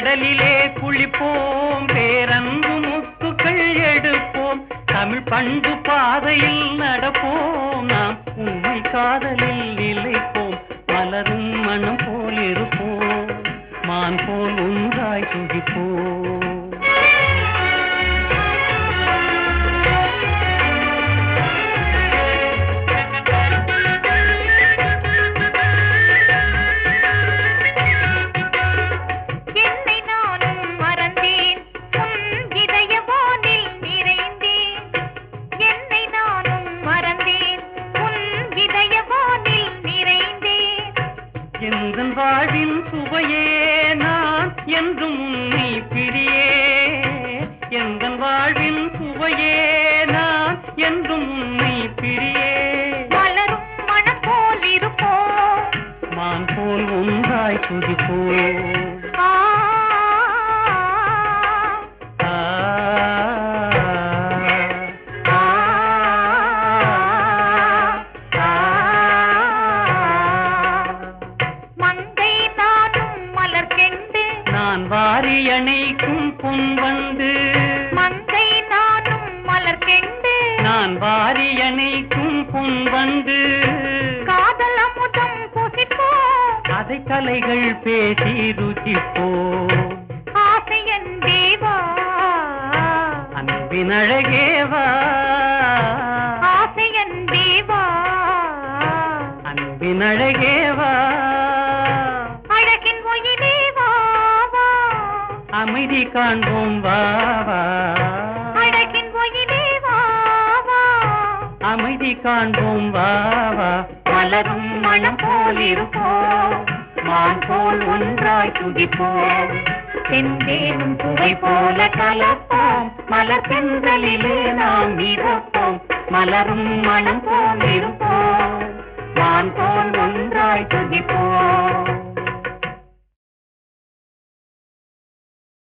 கடலிலே குளிப்போம் பேரன்பு முத்துக்கள் எடுப்போம் தமிழ் பண்பு பாதையில் நடப்போம் நாம் உண்மை காதலில் நிலைப்போம் மலரும் மனம் போல் இருப்போம் மான் போல் ஒன்றாய் துடிப்போம் என்னை நானும் மறந்தேன் உன் இதய வானில் நிறைந்தேன் என்னை நானும் மறந்தேன் உன் இதய வானில் நிறைந்தேன் எந்தன் வாழ்வின் சுவையே நான் என்றும் உன்னை பிரியே எந்தன் வாழ்வின் சுவையே நான் என்றும் உன்னை பிரியே மலரும் மனம் போல் இருப்போம் மான் போல் ஒன்றாய் துதிப்போம் ஆ ஆ, ஆ, ஆ. மங்கை நானும் மலர் கெண்டு நான் வாரி அணைக்கும் பொன் வந்து மங்கை நானும் மலர் கெண்டு நான் வாரி அணைக்கும் பொன் வந்து காதல் அமுதம் புசிப்போம் அதை கலைகள் பேசி ருச்சிப்போம் ஆசையன் தேவா அன்பின் அழகேவா ஆசையன் தேவா அன்பின் அழகேவா அழகின் ஒயிலே வா வா அமைதி காண்போம் வா வா அழகின் ஒயிலே வா வா அமைதி காண்போம் வா வா மலரும் மனம் போல் இருப்போம் மான் போல் ஒன்றாய் துதிப்போம் செந்தேனும் சுவை போல கலப்போம் மலர் பெண்களிலே நாம் மிதப்போம் மலரும் மனம் போல் இருப்போம்